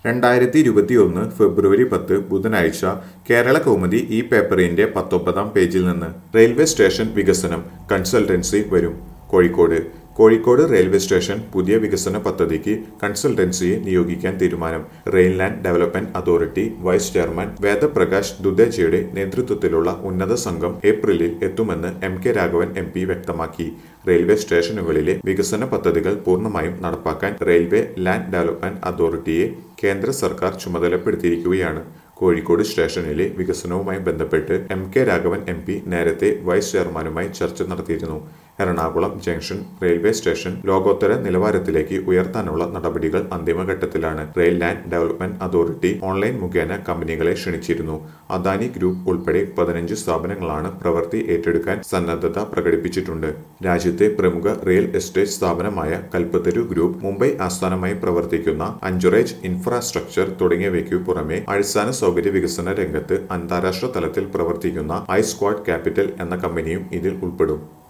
രണ്ടായിരത്തി ഇരുപത്തിയൊന്ന് ഫെബ്രുവരി പത്ത് ബുധനാഴ്ച കേരള കൗമുദി ഈ പേപ്പറിന്റെ പത്തൊമ്പതാം പേജിൽ നിന്ന് റെയിൽവേ സ്റ്റേഷൻ വികസനം കൺസൾട്ടൻസി വരും കോഴിക്കോട് കോഴിക്കോട് റെയിൽവേ സ്റ്റേഷൻ പുതിയ വികസന പദ്ധതിക്ക് കൺസൾട്ടൻസിയെ നിയോഗിക്കാൻ തീരുമാനം rail land development authority vice chairman Vedaprakash ദുദേജയുടെ നേതൃത്വത്തിലുള്ള ഉന്നത സംഘം ഏപ്രിലിൽ എത്തുമെന്ന് M K Raghavan M P വ്യക്തമാക്കി റെയിൽവേ സ്റ്റേഷനുകളിലെ വികസന പദ്ധതികൾ പൂർണ്ണമായും നടപ്പാക്കാൻ റെയിൽവേ ലാൻഡ് ഡെവലപ്മെന്റ് അതോറിറ്റിയെ കേന്ദ്ര സർക്കാർ ചുമതലപ്പെടുത്തിയിരിക്കുകയാണ് കോഴിക്കോട് സ്റ്റേഷനിലെ വികസനവുമായി ബന്ധപ്പെട്ട് M K Raghavan M P നേരത്തെ വൈസ് ചെയർമാനുമായി ചർച്ച നടത്തിയിരുന്നു എറണാകുളം ജംഗ്ഷൻ റെയിൽവേ സ്റ്റേഷൻ ലോകോത്തര നിലവാരത്തിലേക്ക് ഉയർത്താനുള്ള നടപടികൾ അന്തിമഘട്ടത്തിലാണ് rail land development authority online മുഖേന കമ്പനികളെ ക്ഷണിച്ചിരുന്നു അദാനി ഗ്രൂപ്പ് ഉൾപ്പെടെ പതിനഞ്ച് സ്ഥാപനങ്ങളാണ് പ്രവൃത്തി ഏറ്റെടുക്കാൻ സന്നദ്ധത പ്രകടിപ്പിച്ചിട്ടുണ്ട് രാജ്യത്തെ പ്രമുഖ റിയൽ എസ്റ്റേറ്റ് സ്ഥാപനമായ കൽപ്പത്തരു ഗ്രൂപ്പ് മുംബൈ ആസ്ഥാനമായി പ്രവർത്തിക്കുന്ന അഞ്ചുറേജ് ഇൻഫ്രാസ്ട്രക്ചർ തുടങ്ങിയവയ്ക്കു പുറമെ അടിസ്ഥാന സൗകര്യ വികസന രംഗത്ത് അന്താരാഷ്ട്ര തലത്തിൽ പ്രവർത്തിക്കുന്ന ഐ സ്ക്വാഡ് ക്യാപിറ്റൽ എന്ന കമ്പനിയും ഇതിൽ ഉൾപ്പെടും